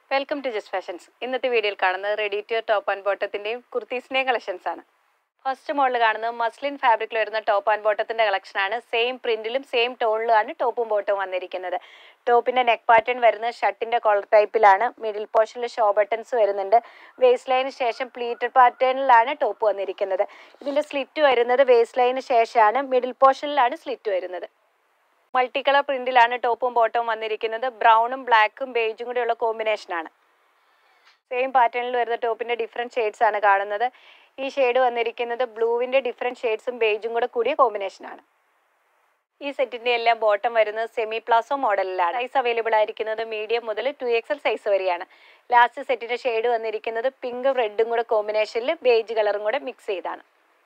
welcome to just fashions ഇന്നത്തെ വീഡിയോയിൽ കാണുന്നത് റെഡി ടു ടോപ്പ് ആൻഡ് ബോട്ടത്തിന്റെയും കുർത്തീസിന്റെയും കളക്ഷൻസ് ആണ് ഫസ്റ്റ് മോഡൽ കാണുന്നത് മസ്ലിൻ ഫാബ്രിക്കിൽ വരുന്ന ടോപ്പ് ആൻഡ് ബോട്ടത്തിന്റെ കളക്ഷൻ ആണ് സെയിം പ്രിന്റിലും സെയിം ടോണിലുമാണ് ടോപ്പും ബോട്ടവും വന്നിരിക്കുന്നത് ടോപ്പിന്റെ നെക്ക് പാറ്റേൺ വരുന്നത് ഷർട്ടിന്റെ കോളർ ടൈപ്പിലാണ് മിഡിൽ പോർഷനിൽ ഷോ ബട്ടൺസ് വരുന്നുണ്ട് വേസ്റ്റ് ലൈന് ശേഷം പ്ലീറ്റഡ് പാറ്റേണിലാണ് ടോപ്പ് വന്നിരിക്കുന്നത് ഇതിന്റെ സ്ലിറ്റ് വരുന്നത് വേസ്റ്റ് ലൈന് ശേഷമാണ് മിഡിൽ പോർഷനിലാണ് സ്ലിറ്റ് വരുന്നത് മൾട്ടി കളർ പ്രിന്റിലാണ് ടോപ്പും ബോട്ടവും വന്നിരിക്കുന്നത് ബ്രൗണും ബ്ലാക്കും ബേജും കൂടെയുള്ള കോമ്പിനേഷനാണ് സെയിം പാറ്റേണിൽ വരുന്ന ടോപ്പിന്റെ ഡിഫറെൻറ്റ് ഷെയ്ഡ്സ് ആണ് കാണുന്നത് ഈ ഷെയ്ഡ് വന്നിരിക്കുന്നത് ബ്ലൂവിന്റെ ഡിഫറെൻറ്റ് ഷെയ്ഡ്സും ബേജും കൂടെ കൂടിയ കോമ്പിനേഷനാണ് ഈ സെറ്റിന്റെ എല്ലാം ബോട്ടം വരുന്നത് സെമി പ്ലാസോ മോഡലിലാണ് സൈസ് അവൈലബിൾ ആയിരിക്കുന്നത് മീഡിയം മുതൽ ടു എക്സൽ സൈസ് വരെയാണ് ലാസ്റ്റ് സെറ്റിന്റെ ഷെയ്ഡ് വന്നിരിക്കുന്നത് പിങ്ക് റെഡും കൂടെ കോമ്പിനേഷനിൽ ബേജ് കളറും കൂടെ മിക്സ് ചെയ്താണ്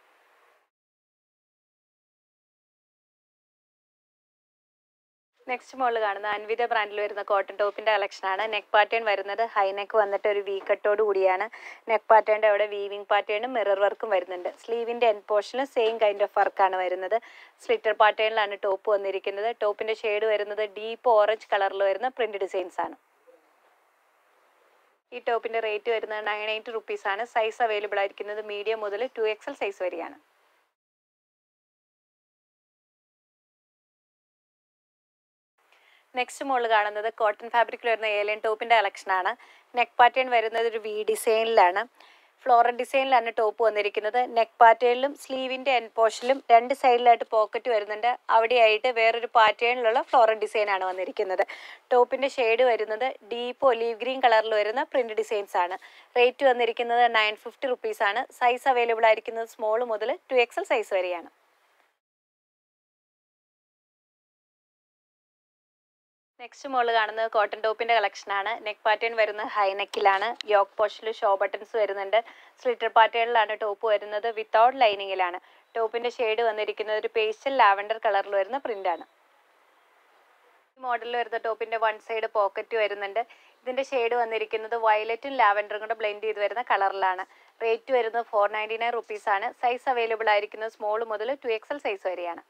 നെക്സ്റ്റ് മോഡൽ കാണുന്ന അൻവിത ബ്രാൻഡിൽ വരുന്ന കോട്ടൺ ടോപ്പിന്റെ കളക്ഷൻ ആണ് നെക്ക് പാറ്റേൺ വരുന്നത് ഹൈ നെക്ക് വന്നിട്ട് ഒരു വി കട്ടോട് കൂടിയാണ് നെക്ക് പാറ്റേണിന്റെ അവിടെ വീവിംഗ് പാറ്റേണും മിറർ വർക്കും വരുന്നുണ്ട് സ്ലീവിന്റെ എൻ പോർഷനിൽ സെയിം കൈൻഡ് ഓഫ് വർക്കാണ് വരുന്നത് സ്ലിറ്റർ പാറ്റേണിലാണ് ടോപ്പ് വന്നിരിക്കുന്നത് ടോപ്പിന്റെ ഷെയ്ഡ് വരുന്നത് ഡീപ്പ് ഓറഞ്ച് കളറിൽ വരുന്ന പ്രിന്റ് ഡിസൈൻസ് ആണ് ഈ ടോപ്പിന്റെ റേറ്റ് വരുന്നത് നയൻ എയ്റ്റ് റുപ്പീസ് ആണ് സൈസ് അവൈലബിൾ ആയിരിക്കുന്നത് മീഡിയം മുതൽ ടു എക്സൽ സൈസ് വരെയാണ് നെക്സ്റ്റ് മോള് കാണുന്നത് കോട്ടൺ ഫാബ്രിക്കിൽ വരുന്ന ഏലിയൻ ടോപ്പിന്റെ കളക്ഷൻ ആണ് നെക്ക് പാറ്റേൺ വരുന്നത് ഒരു വി ഡിസൈനിലാണ് ഫ്ലോറൽ ഡിസൈനിലാണ് ടോപ്പ് വന്നിരിക്കുന്നത് നെക്ക് പാറ്റേണിലും സ്ലീവിന്റെ എൻ പോർഷനിലും രണ്ട് സൈഡിലായിട്ട് പോക്കറ്റ് വരുന്നുണ്ട് അവിടെയായിട്ട് വേറൊരു പാറ്റേണിലുള്ള ഫ്ലോറൽ ഡിസൈൻ ആണ് വന്നിരിക്കുന്നത് ടോപ്പിന്റെ ഷെയ്ഡ് വരുന്നത് ഡീപ്പ് ഒലീവ് ഗ്രീൻ കളറിൽ വരുന്ന പ്രിന്റ് ഡിസൈൻസ് ആണ് റേറ്റ് വന്നിരിക്കുന്നത് നയൻ ഫിഫ്റ്റി റുപ്പീസ് ആണ് സൈസ് അവൈലബിൾ ആയിരിക്കുന്നത് സ്മോൾ മുതൽ ടു എക്സൽ സൈസ് വരെയാണ് നെക്സ്റ്റ് മോള് കാണുന്നത് കോട്ടൺ ടോപ്പിന്റെ കളക്ഷൻ ആണ് നെക്ക് പാറ്റേൺ വരുന്നത് ഹൈ നെക്കിലാണ് യോക്ക് പോഷനിൽ ഷോ ബട്ടൺസ് വരുന്നുണ്ട് സ്ലിറ്റർ പാറ്റേണിലാണ് ടോപ്പ് വരുന്നത് വിത്തൗട്ട് ലൈനിങ്ങിലാണ് ടോപ്പിന്റെ ഷെയ്ഡ് വന്നിരിക്കുന്നത് ഒരു പേസ്റ്റൽ ലാവൻഡർ കളറിൽ വരുന്ന പ്രിന്റ് ആണ് ഈ മോഡലിൽ വരുന്ന ടോപ്പിന്റെ വൺ സൈഡ് പോക്കറ്റ് വരുന്നുണ്ട് ഇതിന്റെ ഷെയ്ഡ് വന്നിരിക്കുന്നത് വയലറ്റും ലാവൻഡറും കൂടെ ബ്ലെൻഡ് ചെയ്ത് വരുന്ന കളറിലാണ് റേറ്റ് വരുന്നത് ഫോർ നയൻറ്റി നയൻ റുപ്പീസ് ആണ് സൈസ് അവൈലബിൾ ആയിരിക്കുന്നത് സ്മോൾ മുതൽ ടു എക്സൽ സൈസ് വരെയാണ്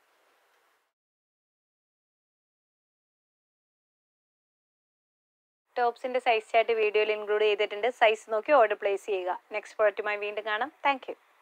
ടോപ്സിന്റെ സൈസ് ചാർട്ട് വീഡിയോയിൽ ഇൻക്ലൂഡ് ചെയ്തിട്ടുണ്ട് സൈസ് നോക്കി ഓർഡർ പ്ലേസ് ചെയ്യുക നെക്സ്റ്റ് പ്രോഡക്റ്റുമായി വീണ്ടും കാണാം താങ്ക്